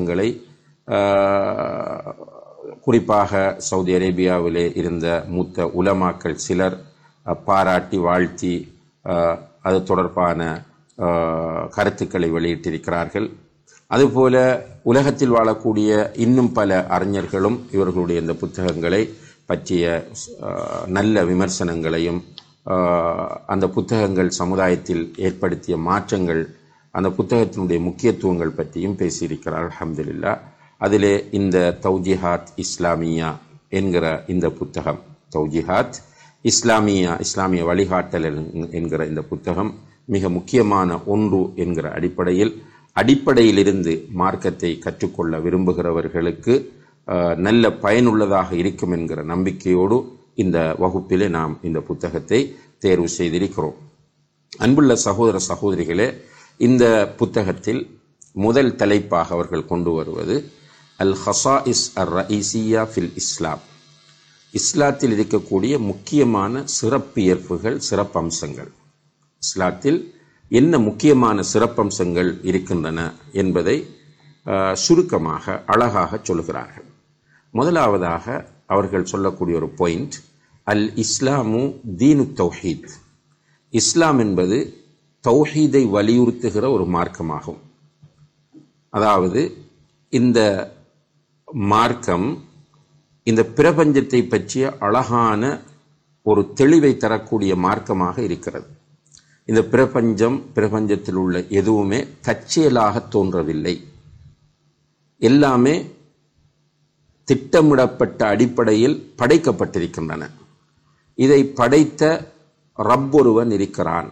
புத்தகங்களை ஆஹ், குறிப்பாக சவுதி அரேபியாவிலே இருந்த மூத்த உலமாக்கள் சிலர் அஹ், பாராட்டி வாழ்த்தி ஆஹ், அது தொடர்பான ஆஹ், கருத்துக்களை வெளியிட்டிருக்கிறார்கள் அதுபோல உலகத்தில் வாழக்கூடிய இன்னும் பல அறிஞர்களும் இவர்களுடைய இந்த புத்தகங்களை பற்றிய ஆஹ், நல்ல விமர்சனங்களையும் ஆஹ், அந்த புத்தகங்கள் சமுதாயத்தில் ஏற்படுத்திய மாற்றங்கள் அந்த புத்தகத்தினுடைய முக்கியத்துவங்கள் பற்றியும் பேசியிருக்கிறார் அல்ஹம்துலில்லாஹ் அதிலே இந்த தௌஜிஹாத் இஸ்லாமியா என்கிற இந்த புத்தகம் தௌஜிஹாத் இஸ்லாமியா இஸ்லாமிய வழிகாட்டல் என்- என்கிற இந்த புத்தகம் மிக முக்கியமான ஒன்று என்கிற அடிப்படையில் அடிப்படையிலிருந்து மார்க்கத்தை கற்றுக்கொள்ள விரும்புகிறவர்களுக்கு அஹ், நல்ல பயனுள்ளதாக இருக்கும் என்கிற நம்பிக்கையோடு இந்த வகுப்பிலே நாம் இந்த புத்தகத்தை தேர்வு செய்திருக்கிறோம் அன்புள்ள சகோதர சகோதரிகளே இந்த புத்தகத்தில் முதல் தலைப்பாக அவர்கள் கொண்டு வருவது அல் ஹசாஇஸ் அர் ரஈசியா ஃபில் இஸ்லாம் இஸ்லாத்தில் இருக்கக்கூடிய முக்கியமான சிறப்பியல்புகள் சிறப்பம்சங்கள் இஸ்லாத்தில் என்ன முக்கியமான சிறப்பம்சங்கள் இருக்கின்றன என்பதை அஹ், சுருக்கமாக அழகாக சொல்கிறார்கள் முதலாவதாக அவர்கள் சொல்லக்கூடிய ஒரு பாயிண்ட் அல் இஸ்லாமு தீனு தௌஹீத் இஸ்லாம் என்பது தௌஹீதை வலியுறுத்துகிற ஒரு மார்க்கமாகும் அதாவது இந்த மார்க்கம் இந்த பிரபஞ்சத்தை பற்றிய அழகான ஒரு தெளிவை தரக்கூடிய மார்க்கமாக இருக்கிறது இந்த பிரபஞ்சம் பிரபஞ்சத்தில் உள்ள எதுவுமே தற்செயலாக தோன்றவில்லை எல்லாமே திட்டமிடப்பட்ட அடிப்படையில் படைக்கப்பட்டிருக்கின்றன இதை படைத்த ரப்பொருவன் இருக்கிறான்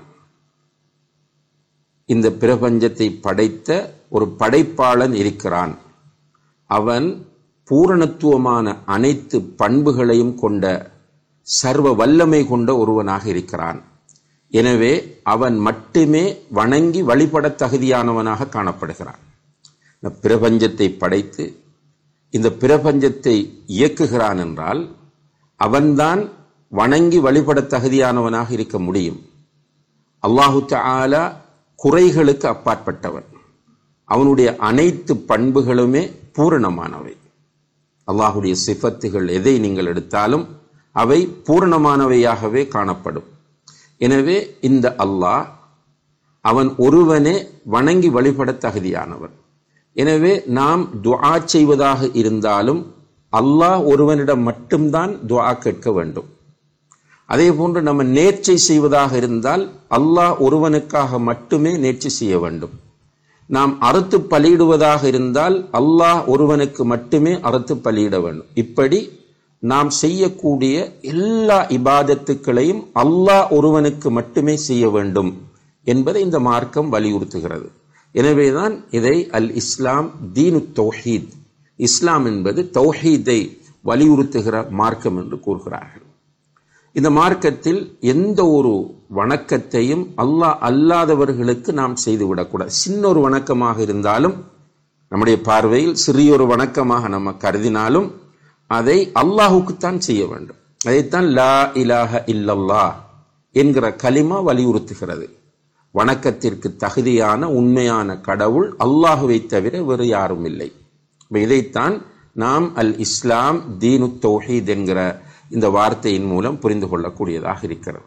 இந்த பிரபஞ்சத்தை படைத்த ஒரு படைப்பாளன் இருக்கிறான் அவன் பூரணத்துவமான அனைத்து பண்புகளையும் கொண்ட சர்வ வல்லமை கொண்ட ஒருவனாக இருக்கிறான் எனவே அவன் மட்டுமே வணங்கி வழிபட தகுதியானவனாக காணப்படுகிறான் இந்த பிரபஞ்சத்தை படைத்து இந்த பிரபஞ்சத்தை இயக்குகிறான் என்றால் அவன்தான் வணங்கி வழிபட தகுதியானவனாக இருக்க முடியும் அல்லாஹு தஆலா குறைகளுக்கு அப்பாற்பட்டவன் அவனுடைய அனைத்து பண்புகளுமே பூரணமானவை அல்லாஹுடைய சிஃபத்துகள் எதை நீங்கள் எடுத்தாலும் அவை பூரணமானவையாகவே காணப்படும் எனவே இந்த அல்லாஹ் அவன் ஒருவனே வணங்கி வழிபட தகுதியானவன் எனவே நாம் துஆ செய்வதாக இருந்தாலும் அல்லாஹ் ஒருவனிடம் மட்டும்தான் துஆ கேட்க வேண்டும் அதே போன்று நம்ம நேர்ச்சை செய்வதாக இருந்தால் அல்லாஹ் ஒருவனுக்காக மட்டுமே நேர்ச்சி செய்ய வேண்டும் நாம் அறுத்து பலியிடுவதாக இருந்தால் அல்லாஹ் ஒருவனுக்கு மட்டுமே அறுத்து பலியிட வேண்டும் இப்படி நாம் செய்யக்கூடிய எல்லா இபாதத்துக்களையும் அல்லாஹ் ஒருவனுக்கு மட்டுமே செய்ய வேண்டும் என்பதை இந்த மார்க்கம் வலியுறுத்துகிறது எனவேதான் இதை அல் இஸ்லாம் தீனு தௌஹீத் இஸ்லாம் என்பது தௌஹீதை வலியுறுத்துகிற மார்க்கம் என்று கூறுகிறார்கள் இந்த மார்க்கத்தில் எந்த ஒரு வணக்கத்தையும் அல்லாஹ் அல்லாதவர்களுக்கு நாம் செய்துவிடக்கூடாது சின்ன ஒரு வணக்கமாக இருந்தாலும் நம்முடைய பார்வையில் சிறியொரு வணக்கமாக நம்ம கருதினாலும் அதை அல்லாஹுக்குத்தான் செய்ய வேண்டும் அதைத்தான் லா இலாஹ இல்லல்லா என்கிற கலிமா வலியுறுத்துகிறது வணக்கத்திற்கு தகுதியான உண்மையான கடவுள் அல்லாஹுவை தவிர வேறு யாரும் இல்லை இப்ப இதைத்தான் நாம் அல் இஸ்லாம் தீனு தௌஹீத் என்கிற இந்த வார்த்தையின் மூலம் புரிந்து கொள்ளக்கூடியதாக இருக்கிறது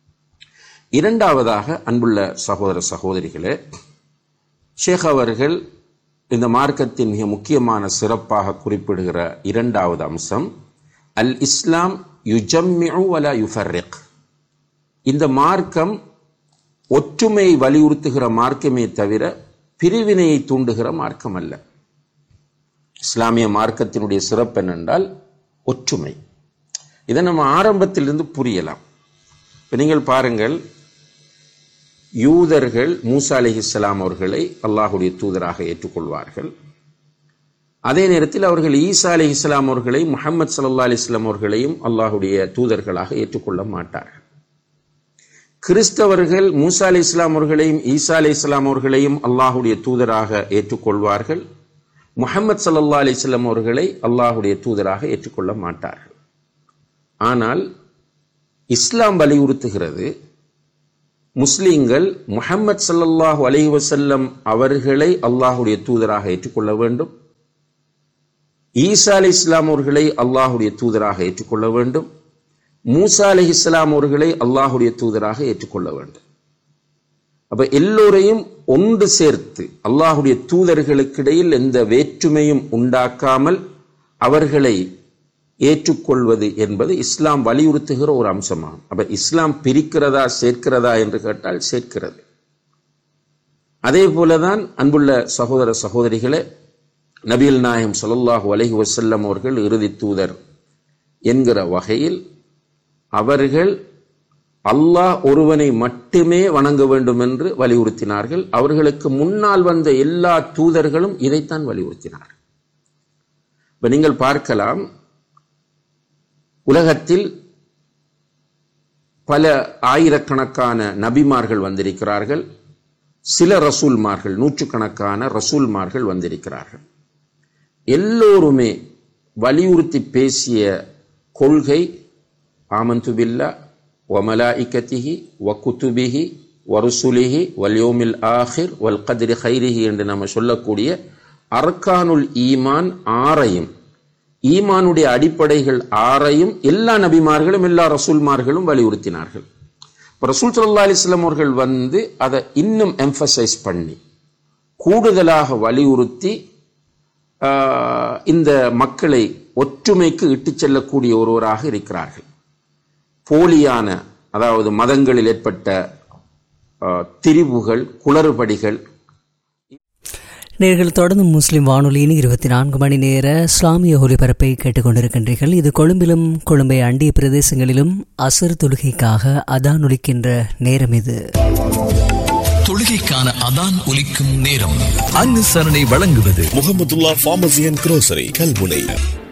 இரண்டாவதாக அன்புள்ள சகோதர சகோதரிகளே ஷேக் அவர்கள் இந்த மார்க்கத்தின் மிக முக்கியமான சிறப்பாக குறிப்பிடுகிற இரண்டாவது அம்சம் அல் இஸ்லாம் யுஜம்மிஉ வலா யுஃபர்ரிக் இந்த மார்க்கம் ஒற்றுமையை வலியுறுத்துகிற மார்க்கமே தவிர பிரிவினையை தூண்டுகிற மார்க்கம் அல்ல இஸ்லாமிய மார்க்கத்தினுடைய சிறப்பு என்னென்றால் ஒற்றுமை இதை நம்ம ஆரம்பத்திலிருந்து புரியலாம் இப்போ நீங்கள் பாருங்கள் யூதர்கள் மூசா அலிஹிஸ்லாம் அவர்களை அல்லாஹுடைய தூதராக ஏற்றுக்கொள்வார்கள் அதே நேரத்தில் அவர்கள் ஈசா அலி இஸ்லாம் அவர்களை முகமது சல்லா அலிஸ்லாம் அவர்களையும் அல்லாஹுடைய தூதர்களாக ஏற்றுக்கொள்ள மாட்டார்கள் கிறிஸ்தவர்கள் மூசா அலி இஸ்லாம் அவர்களையும் ஈசா அலி இஸ்லாம் அவர்களையும் அல்லாஹுடைய தூதராக ஏற்றுக்கொள்வார்கள் முகமது சல்லா அலிஸ்லாம் அவர்களை அல்லாஹுடைய தூதராக ஏற்றுக்கொள்ள மாட்டார்கள் ஆனால் இஸ்லாம் வலியுறுத்துகிறது முஸ்லீம்கள் முஹம்மது ஸல்லல்லாஹு அலைஹி வஸல்லம் அவர்களை அல்லாஹுடைய தூதராக ஏற்றுக்கொள்ள வேண்டும் ஈசா அலி இஸ்லாம் அவர்களை அல்லாஹுடைய தூதராக ஏற்றுக்கொள்ள வேண்டும் மூசா அலி இஸ்லாம் அவர்களை அல்லாஹுடைய தூதராக ஏற்றுக்கொள்ள வேண்டும் அப்ப எல்லோரையும் ஒன்று சேர்த்து அல்லாஹுடைய தூதர்களுக்கிடையில் எந்த வேற்றுமையும் உண்டாக்காமல் அவர்களை ஏற்றுக்கொள்வது என்பது இஸ்லாம் வலியுறுத்துகிற ஒரு அம்சமாகும் அப்ப இஸ்லாம் பிரிக்கிறதா சேர்க்கிறதா என்று கேட்டால் சேர்க்கிறது அதே போலதான் அன்புள்ள சகோதர சகோதரிகளே நபிகள் நாயம் ஸல்லல்லாஹு அலைஹி வஸல்லம் அவர்கள் இறுதி தூதர் என்கிற வகையில் அவர்கள் அல்லாஹ் ஒருவனை மட்டுமே வணங்க வேண்டும் என்று வலியுறுத்தினார்கள் அவர்களுக்கு முன்னால் வந்த எல்லா தூதர்களும் இதைத்தான் வலியுறுத்தினார் இப்ப நீங்கள் பார்க்கலாம் உலகத்தில் பல ஆயிரக்கணக்கான நபிமார்கள் வந்திருக்கிறார்கள் சில ரசூல்மார்கள் நூற்றுக்கணக்கான ரசூல்மார்கள் வந்திருக்கிறார்கள் எல்லோருமே வலியுறுத்தி பேசிய கொள்கை ஆமந்து பில்லா வமலாஇக்கத்திஹி வகுத்துபிஹி வருசுலிஹி வல்யோமில் ஆஹிர் வல் கதிரி ஹைரிஹி என்று நம்ம சொல்லக்கூடிய அர்கானுல் ஈமான் ஆறையும் ஈமானுடைய அடிப்படைகள் ஆறையும் எல்லா நபிமார்களும் எல்லா ரசூல்மார்களும் வலியுறுத்தினார்கள் இப்போ ரசூல் சல்லா அலிஸ்லாம் அவர்கள் வந்து அதை இன்னும் எம்பசைஸ் பண்ணி கூடுதலாக வலியுறுத்தி ஆஹ், இந்த மக்களை ஒற்றுமைக்கு இட்டுச் செல்லக்கூடிய ஒருவராக இருக்கிறார்கள் போலியான அதாவது மதங்களில் ஏற்பட்ட ஆஹ், திரிவுகள் குளறுபடிகள் நேர்கள் தொடர்ந்து முஸ்லிம் வானொலியின் இருபத்தி நான்கு மணி நேர இஸ்லாமிய ஒலிபரப்பை கேட்டுக்கொண்டிருக்கின்றீர்கள் இது கொழும்பிலும் கொழும்பை அண்டிய பிரதேசங்களிலும் அசர் தொழுகைக்காக அதான் ஒலிக்கின்ற நேரம் இது தொழுகைக்கான அதான் ஒலிக்கும் நேரம் அனுசரணை வழங்குவது Mohamedullah pharmacy and grocery Kalmunai